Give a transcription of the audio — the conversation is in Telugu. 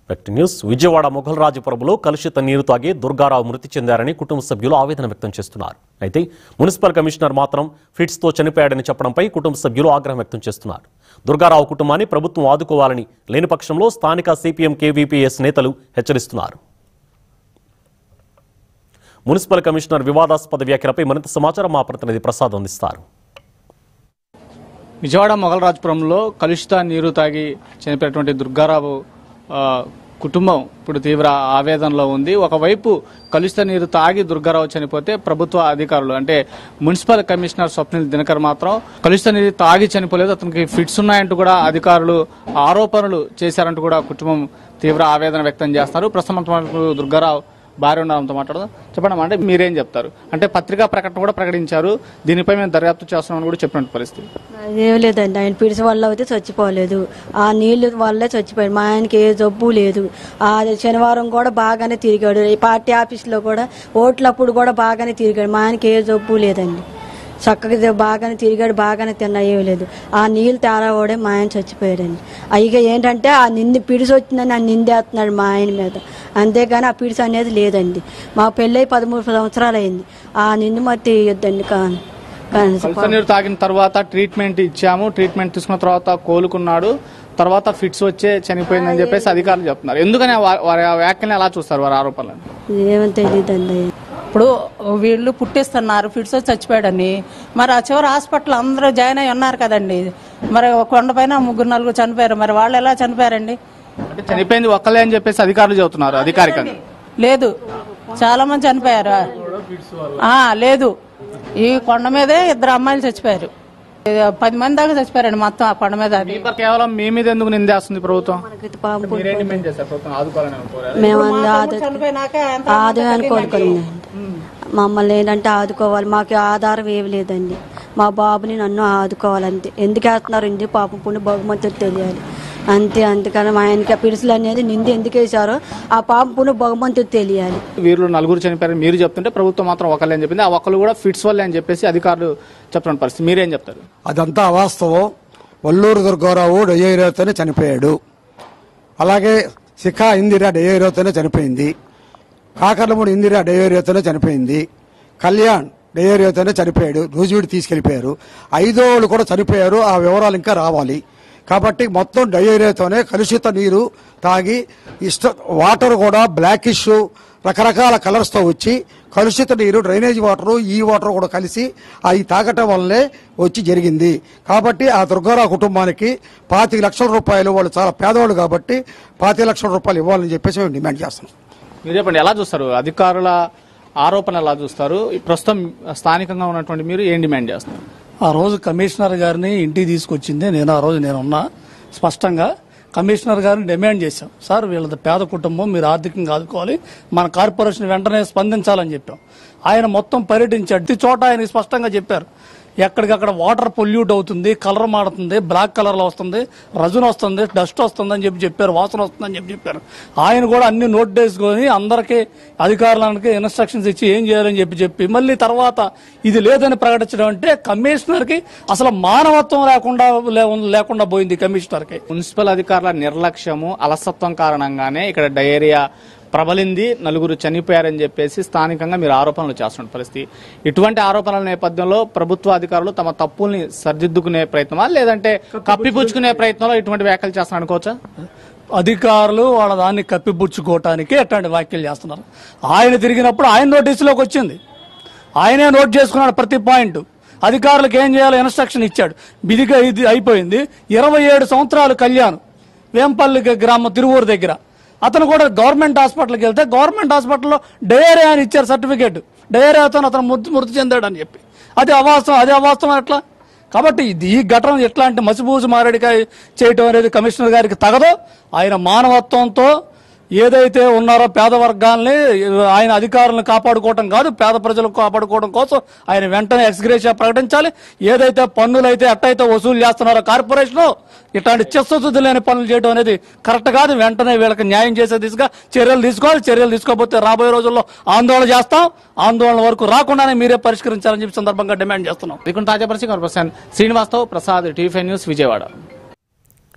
వ్యక్తి న్యూస్ విజయవాడ మొఘలరాజపురంలో కలుషిత నీరు తాగి దుర్గారావు మృతి చెందారని కుటుంబ సభ్యులు ఆవేదన వ్యక్తం చేస్తున్నారు అయితే మున్సిపల్ కమిషనర్ మాత్రం ఫిట్స్తో చనిపోయాడని చెప్పడంపై కుటుంబ సభ్యులు ఆగ్రహం వ్యక్తం చేస్తున్నారు దుర్గారావు కుటుంబాన్ని ప్రభుత్వం ఆదుకోవాలని లేని పక్షంలో స్థానిక సిపిఎం కేవీపీఎస్ నేతలు హెచ్చరిస్తున్నారు మున్సిపల్ కమిషనర్ వివాదాస్పద వ్యాఖ్యలపై మరింత సమాచారం మా ప్రతినిధి ప్రసాద్ అందిస్తారు విజయవాడ మొగలరాజపురంలో కలుషిత నీరు తాగి చనిపోయినటువంటి దుర్గారావు ఆ, కుటుంబం ఇప్పుడు తీవ్ర ఆవేదనలో ఉంది ఒకవైపు కలుషిత నీరు తాగి దుర్గారావు చనిపోతే ప్రభుత్వ అధికారులు అంటే మున్సిపల్ కమిషనర్ స్వప్నిల్ దినకర్ మాత్రం కలుషిత నీరు తాగి చనిపోలేదు అతనికి ఫిట్స్ ఉన్నాయంటూ కూడా అధికారులు ఆరోపణలు చేశారంటూ కూడా కుటుంబం తీవ్ర ఆవేదన వ్యక్తం చేస్తారు ప్రస్తుతం మనతో దుర్గారావు భార్య ఉన్నారంతో మాట్లాడదాం చెప్పండి అమ్మా, అంటే మీరేం చెప్తారు అంటే పత్రికా ప్రకటన కూడా ప్రకటించారు దీనిపై మేము దర్యాప్తు చేస్తున్నామని కూడా చెప్పినట్టు పరిస్థితి ఏం లేదండి ఆయన పిడిసి వల్ల అయితే చచ్చిపోలేదు ఆ నీళ్లు వల్లే చచ్చిపోయాడు మా ఆయనకి ఏ జబ్బు లేదు ఆ శనివారం కూడా బాగానే తిరిగాడు ఈ పార్టీ ఆఫీస్లో కూడా ఓట్లప్పుడు కూడా బాగానే తిరిగాడు మా ఆయనకి ఏ జబ్బు లేదండి చక్కగా ది- బాగానే తిరిగాడు బాగానే తిన్నా ఏం లేదు ఆ నీళ్ళు తేరావాడే మా ఆయన చచ్చిపోయాడండి అయిగా ఏంటంటే ఆ నింది పిడిసి వచ్చిందని ఆ నిందేస్తున్నాడు మా ఆయన మీద అంతేగాని ఆ పిడిసి అనేది లేదండి మా పెళ్ళై పదమూడు సంవత్సరాలు అయింది ఆ నింది మరి తీయొద్దండి కానీ కానీ కలుషిత నీరు తాగిన తర్వాత ట్రీట్మెంట్ ఇచ్చాము ట్రీట్మెంట్ తీసుకున్న తర్వాత కోలుకున్నాడు తర్వాత ఫిట్స్ వచ్చే చనిపోయిందని చెప్పేసి అధికారులు చెప్తున్నారు ఎందుకని వా- వారి ఆ వ్యాఖ్యలను ఎలా చూస్తారు వారి ఆరోపణలను ఏమని తెలియదండి ఇప్పుడు వీళ్ళు పుట్టిస్తున్నారు ఫిట్స్ వచ్చి చచ్చిపోయాడని మరి ఆ చివరి హాస్పిటల్ అందరూ జాయిన్ అయి ఉన్నారు కదండి మరి కొండపైన ముగ్గురు నలుగురు చనిపోయారు మరి వాళ్ళు ఎలా చనిపోయారండి అంటే చనిపోయింది ఒక్కలే అని చెప్పేసి అధికారులు చెబుతున్నారు అధికారికంగా లేదు చాలా మంది చనిపోయారు ఆ, లేదు ఈ కొండ మీదే ఇద్దరు అమ్మాయిలు చచ్చిపోయారు ఇది పది మంది దాకా చచ్చిపోయారండి మొత్తం ఆ కొండ మీద అది ఇప్పుడు కేవలం మీ మీద ఎందుకు నిందేస్తుంది ప్రభుత్వం మనకి పాపం మీరేం డిమాండ్ చేశారు ప్రభుత్వం ఆదుకోవాలని కోరారు మేము అంద ఆద- చనిపోయినాక ఎంత ఆదాయాన్ని కోరుకున్నాండి మమ్మల్ని ఏంటంటే ఆదుకోవాలి మాకు ఆధారం ఏమి లేదండి మా బాబుని నన్ను ఆదుకోవాలంతే ఎందుకు వేస్తున్నారు ఇంటి పాపం పుణ్య బహుమతులు తెలియాలి అంతే అందుకని మా ఆయనకి ఆ పిడుసులు అనేది నింది ఎందుకు వేశారో ఆ పాపం పుణ్య బహుమతులు తెలియాలి వీరిలో నలుగురు చనిపోయారు మీరు చెప్తుంటే ప్రభుత్వం మాత్రం ఒకళ్ళే అని చెప్పింది ఆ ఒక్కరు కూడా ఫిట్స్ వల్లే అని చెప్పేసి అధికారులు చెప్తున్న పరిస్థితి మీరేం చెప్తారు అదంతా అవాస్తవం వల్లూరు దుర్గారావు డయేరియాతోనే చనిపోయాడు అలాగే శిఖా ఇందిరా డయేరియాతోనే చనిపోయింది కాకర్లమూడి ఇందిరా డయేరియాతోనే చనిపోయింది కళ్యాణ్ డయేరియాతోనే చనిపోయాడు రోజువిడి తీసుకెళ్లిపోయారు ఐదో వాళ్ళు కూడా చనిపోయారు ఆ వివరాలు ఇంకా రావాలి కాబట్టి మొత్తం డయేరియాతోనే కలుషిత నీరు తాగి ఇష్ట వాటర్ కూడా బ్లాకిష్ రకరకాల కలర్స్తో వచ్చి కలుషిత నీరు డ్రైనేజ్ వాటర్ ఈ వాటర్ కూడా కలిసి అవి తాగటం వల్లనే వచ్చి జరిగింది కాబట్టి ఆ దుర్గారావు కుటుంబానికి పాతిక లక్షల రూపాయలు వాళ్ళు చాలా పేదవాళ్ళు కాబట్టి పాతిక లక్షల రూపాయలు ఇవ్వాలని చెప్పేసి మేము డిమాండ్ చేస్తున్నాం మీరు చెప్పండి ఎలా చూస్తారు అధికారుల ఆరోపణ ఎలా చూస్తారు ఈ ప్రస్తుతం స్థానికంగా ఉన్నటువంటి మీరు ఏం డిమాండ్ చేస్తారు ఆ రోజు కమిషనర్ గారిని ఇంటికి తీసుకొచ్చింది నేను ఆ రోజు నేను ఉన్నా స్పష్టంగా కమిషనర్ గారిని డిమాండ్ చేశాం సార్ వీళ్ళది పేద కుటుంబం మీరు ఆర్థికంగా ఆదుకోవాలి మన కార్పొరేషన్ వెంటనే స్పందించాలని చెప్పాం ఆయన మొత్తం పర్యటించాడు ప్రతి చోట ఆయన స్పష్టంగా చెప్పారు ఎక్కడికక్కడ వాటర్ పొల్యూట్ అవుతుంది కలర్ మారుతుంది బ్లాక్ కలర్ లో వస్తుంది రజున వస్తుంది డస్ట్ వస్తుంది అని చెప్పి చెప్పారు వాసన వస్తుందని చెప్పి చెప్పారు ఆయన కూడా అన్ని నోట్ చేసుకొని అందరికీ అధికారులకి ఇన్స్ట్రక్షన్స్ ఇచ్చి ఏం చేయాలని చెప్పి చెప్పి మళ్ళీ తర్వాత ఇది లేదని ప్రకటించడం అంటే కమిషనర్ కి అసలు మానవత్వం లేకుండా లే- లేకుండా పోయింది కమిషనర్ కి మున్సిపల్ అధికారుల నిర్లక్ష్యము అలసత్వం కారణంగానే ఇక్కడ డయేరియా ప్రబలింది నలుగురు చనిపోయారని చెప్పేసి స్థానికంగా మీరు ఆరోపణలు చేస్తున్న పరిస్థితి ఇటువంటి ఆరోపణల నేపథ్యంలో ప్రభుత్వ అధికారులు తమ తప్పుల్ని సరిదిద్దుకునే ప్రయత్నమా లేదంటే కప్పిపుచ్చుకునే ప్రయత్నంలో ఇటువంటి వ్యాఖ్యలు చేస్తున్నారు అనుకోవచ్చా అధికారులు వాళ్ళ దాన్ని కప్పిపుచ్చుకోవటానికి అట్లాంటి వ్యాఖ్యలు చేస్తున్నారు ఆయన తిరిగినప్పుడు ఆయన నోటీసులోకి వచ్చింది ఆయనే నోట్ చేసుకున్నాడు ప్రతి పాయింట్ అధికారులకు ఏం చేయాలో ఇన్స్ట్రక్షన్ ఇచ్చాడు బిదిగా ఇది అయిపోయింది ఇరవై ఏడు సంవత్సరాలు కళ్యాణ్ వేంపల్లి గ్రామం తిరువూరు దగ్గర అతను కూడా గవర్నమెంట్ హాస్పిటల్కి వెళ్తే గవర్నమెంట్ హాస్పిటల్లో డయేరియా అని ఇచ్చారు సర్టిఫికేట్ డయేరియాతో అతను మృతి మృతి చెందాడు అని చెప్పి అది అవాస్తవం అది అవాస్తవం ఎట్లా కాబట్టి ఇది ఈ ఘటన ఎట్లాంటి మసిబూజు మారేడికాయ చేయటం అనేది కమిషనర్ గారికి తగదో ఆయన మానవత్వంతో ఏదైతే ఉన్నారో పేద వర్గాల్ని ఆయన అధికారులను కాపాడుకోవటం కాదు పేద ప్రజలకు కాపాడుకోవడం కోసం ఆయన వెంటనే ఎక్స్గ్రేషియా ప్రకటించాలి ఏదైతే పన్నులు అయితే ఎట్టయితే వసూలు చేస్తున్నారో కార్పొరేషన్ ఇట్లాంటి చిత్తశుద్ధి లేని పనులు చేయడం అనేది కరెక్ట్ కాదు వెంటనే వీళ్ళకి న్యాయం చేసే దిశగా చర్యలు తీసుకోవాలి చర్యలు తీసుకోకపోతే రాబోయే రోజుల్లో ఆందోళన చేస్తాం ఆందోళన వరకు రాకుండానే మీరే పరిష్కరించాలని చెప్పి సందర్భంగా డిమాండ్ చేస్తున్నాం ఇది తాజా పరిస్థితి Srinivastav Prasad TV five news Vijayawada